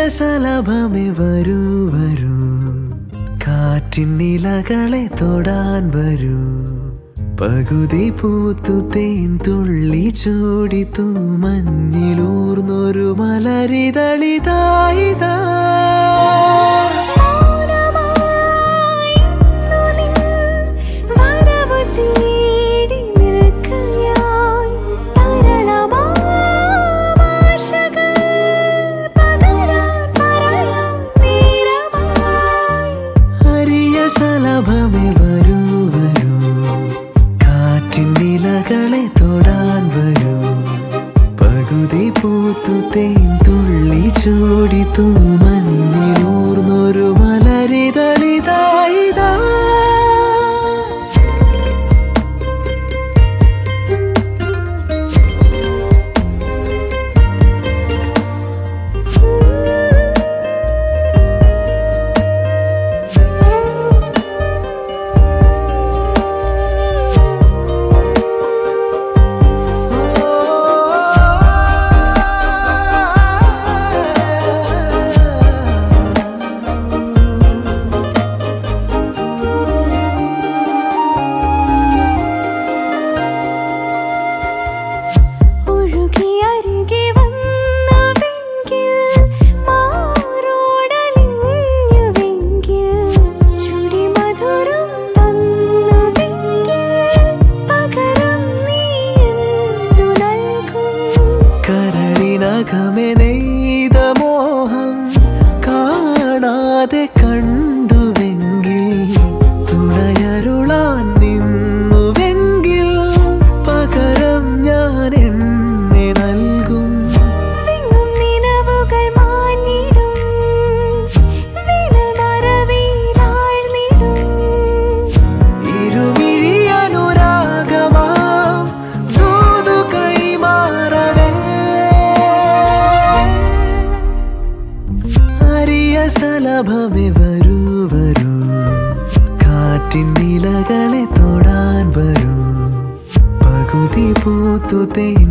ശലഭമേ വരൂ വരൂ കാറ്റിൻ നിലകളെ തൊടാൻ വരൂ പകുതി പൂത്തു തേൻ തുള്ളി ചൂടിത്തു മഞ്ഞിലൂർന്നൊരു മലരിതളിതായിതാ മൗനമായി ഇന്നു നിൻ വരവു തേടി നിൽക്കുകയായി തരളമാശകൾ പകരാൻ പറയാൻ നേരമായി ഹരിയ ശലഭമേ വരൂ വരൂ കാറ്റിൻ നിലകളെ തൊടാൻ വരൂ പകുതി പൂത്തു തേൻ തുള്ളി ചൂടിത്തു മഞ്ഞിലൂർന്നൊരു മലരിതളിതായിതാ ഒഴുകി അരികെ വന്നുവെങ്കിൽ മാറോടലിഞ്ഞുവെങ്കിൽ ചുടി മധുരം തന്നുവെങ്കിൽ പകരം നീ എന്തു നൽകും കരളിനകമെ നെയ്ത മോഹം കാണാതെ കണ്ടുവെങ്കിൽ തുണയരുളാൻ നിന്നുവെങ്കിൽ പകരം ഞാൻ എന്നെ നൽകും വിങ്ങും നിലവുകൾ മാഞ്ഞിടും വിരൽ മറവിയിലാഴ്ന്നിടും ഇരുമിഴി അനുരാഗമാം ദൂതു കൈമാറവേ അരിയ ശലഭമേ വരൂ വരൂ കാറ്റിൻ നിലകളെ തൊടാൻ വരൂ പകുതി പൂത്തു തേൻ